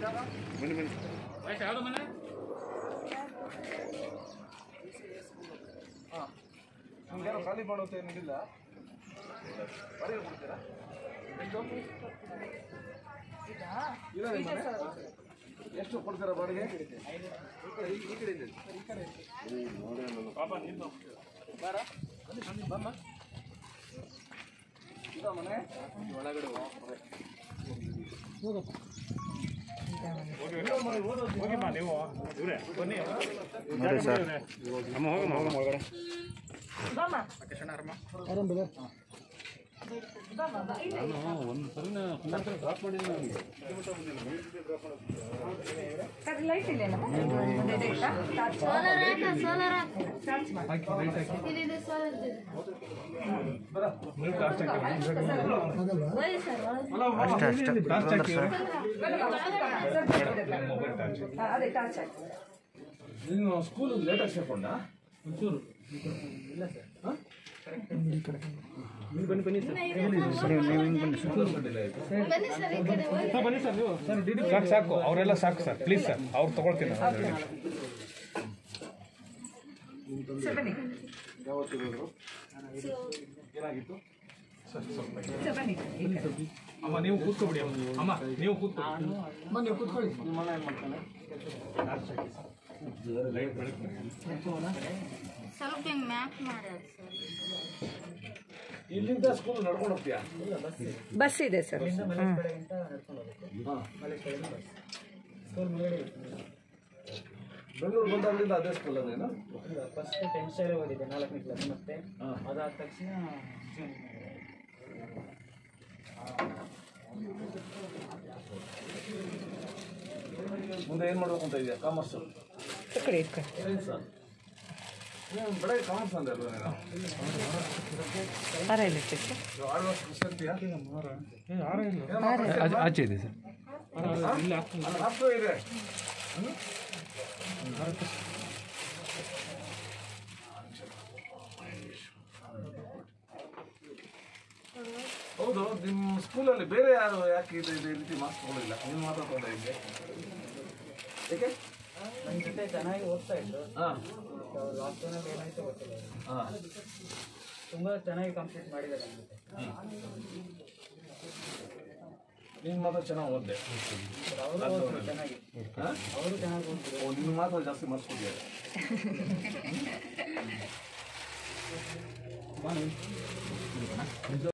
ಬನ್ನಿ ಬನ್ನಿ ವಯಸ್ಸು ಯಾವುದು ಮನೆ ನಿಮ್ಗೇನು ಖಾಲಿ ಮಾಡುತ್ತೆ ಏನಿಲ್ಲ ಬಾಡಿಗೆ ಕೊಡ್ತೀರಾ ಎಷ್ಟು ಇಲ್ಲ ನಿಮ್ಮ ಮನೆ? ಎಷ್ಟು ಕೊಡ್ತೀರಾ ಬಾಡಿಗೆ ಈ ಕಡೆ ಇದೆ. ಬಾರ. ಬನ್ನಿ, ಬನ್ನಿ, ಬಮ್ಮ. ಇದಾ ಮನೆ ಒಳಗಡೆ ಹೋಗಿಮ್ಮ ನೀವು ಇವರೇ ಬನ್ನಿ ನೋಡಿ ಸರ್ ಅಮ್ಮ ಹೋಗಮ್ಮ ಹೋಗಮ್ಮ ಒಳಗಡೆ ನಾನು ಒಂದು ಸರಿನ ಕುಂದಾಪುರ ಡ್ರಾಪ್ ಮಾಡಿದ್ದೀನಿ ನನಗೆ ಸರ್ ಲೈಟ್ ಇಲ್ಲೇನಾ ಒಂದು ಇದೆ ಇತ್ತಾ? ಟಾರ್ಚ್ ಸೋಲಾರ್ ಹಾಕ ಸೋಲಾರ್ ಹಾಕ ಟಾರ್ಚ್ ಮಾಡಿ ಇಲ್ಲಿದೆ ಸೋಲಾರ್ ಇದೆ ಒಯ್ಯಿ ಸರ್ ಒಳಗೆ. ಅಷ್ಟೇ ಅಷ್ಟೇ ಬಂದ್ರೆ ಸರ್ ಹಾ, ಅದೇ ಟಾರ್ಚ್ ಹಾಕಿ ನೀನು ಸ್ಕೂಲ್ ಲೇಟಾಗಿ ಸೇರ್ಕೊಂಡ ನೀವು ನೀವು ಹಿಂಗೆ ಬನ್ನಿ ಸರ್ ಬನ್ನಿ ಸರ್ ಈ ಕಡೆ ಒಯ್ಯಿ. ಬನ್ನಿ ಸರ್ ನೀವು ಸಾಕು ಸಾಕು ಅವರೆಲ್ಲ ಸಾಕು ಸರ್ ಪ್ಲೀಸ್ ಸರ್ ಅವ್ರು ತಗೊಳ್ತೀನಿ ನಾನು ಎರಡು ನಿಮಿಷ. ಸರ್ ಬನ್ನಿ ಏನಾಗಿತ್ತು ಸರ್ ಸ್ವಲ್ಪ ಸರ್ ಬನ್ನಿ ಈ ಕಡೆ. ಅಮ್ಮ ನೀವು ಕೂತ್ಕೊಬಿಡಿ ಅಮ್ಮ ಅಮ್ಮ ನೀವು ಕೂತ್ಕೊಳ್ಳಿ ಅಮ್ಮ ನೀವು ಕೂತ್ಕೊಳ್ಳಿ ನಿಮ್ಮನ್ನ ಏನು ಮಾಡ್ತಾನೆ ಲೈಟ್ ಬೆಳಕು ಸ್ವಲ್ಪ ಹಿಂಗೆ ಮ್ಯಾಪ್ ಮಾಡ್ಯಾರ ಸರ್ ಇಲ್ಲಿಂದ ಸ್ಕೂಲ್ ನಡ್ಕೊಂಡು ಹೋಗ್ತೀಯಾ ಬಸ್ ಇದೆ ಸರ್ ಹ್ಮ್. ಬೆಂಗಳೂರು ಬಂದಾಗಲಿಂದ ಅದೇ ಸ್ಕೂಲ್ ಅದೇನು ಫಸ್ಟ್ ಟೆಂತ್ ಸ್ಟೈಲ್ ಓದಿದ್ದೆ ನಾಲ್ಕನೇ ಕ್ಲಾಸ್ ಮತ್ತೆ ಅದಾದ ತಕ್ಷಣ ಜೂನ್ ಮುಂದೆ ಏನು ಮಾಡ್ಬೇಕು ಅಂತ ಇದೆಯಾ ಕಾಮರ್ಸ್ ಈ ಕಡೆ ಈ ಕಡೆ ಸೈನ್ಸ್ ನೀನು ಬೆಳಗ್ಗೆ ಕಾಮರ್ಸ್ ಅಂದೆ ಅಲ್ವಾ ನೀನು ಹಾರ ಎಲೆಕ್ಟ್ರಿಕ್ ಆಳ್ವಾಸ್ ಕುಸಂತಿಯಾ ಆಚೆ ಇದೆ ಸರ್ ಇಲ್ಲ ಹತ್ತು ಇದೆ ಹೌದು ನಿಮ್ಮ ಸ್ಕೂಲಲ್ಲಿ ಬೇರೆ ಯಾರು ಯಾಕೆ ಇದು ಇದು ಈ ರೀತಿ ಮಾರ್ಕ್ಸ್ ತಗೊಳ್ಳಿಲ್ಲ ನೀನು ಮಾತ್ರ ತಗೊಂಡೆ ಹಿಂಗೆ ಏಕೆ ನನ್ನ ಜೊತೆ ಚೆನ್ನಾಗಿ ಓದ್ತಾ ಇದ್ರು ಹಾಂ ಲಾಕ್ಡೌನಲ್ಲಿ ಏನಾಯ್ತು ಗೊತ್ತಿಲ್ಲ ಅವ್ರಿಗೆ. ಹಾಂ ತುಂಬಾ ಚೆನ್ನಾಗಿ ಕಂಪ್ಲೀಟ್ ಮಾಡಿದ್ದಾರೆ ನನ್ನ ಜೊತೆ ನೀನು ಮಾತ್ರ ಚೆನ್ನಾಗಿ ಓದ್ದೆ ಅವರು ಓದಿದ್ರು ಚೆನ್ನಾಗಿ ಹಾಂ ಅವರು ಚೆನ್ನಾಗಿ ಓದಿದ್ರು ಓ ನಿನ್ನ ಮಾತ್ರ ಜಾಸ್ತಿ ಮಾರ್ಕ್ಸ್ ಕೊಟ್ಟಿದ್ದಾರೆ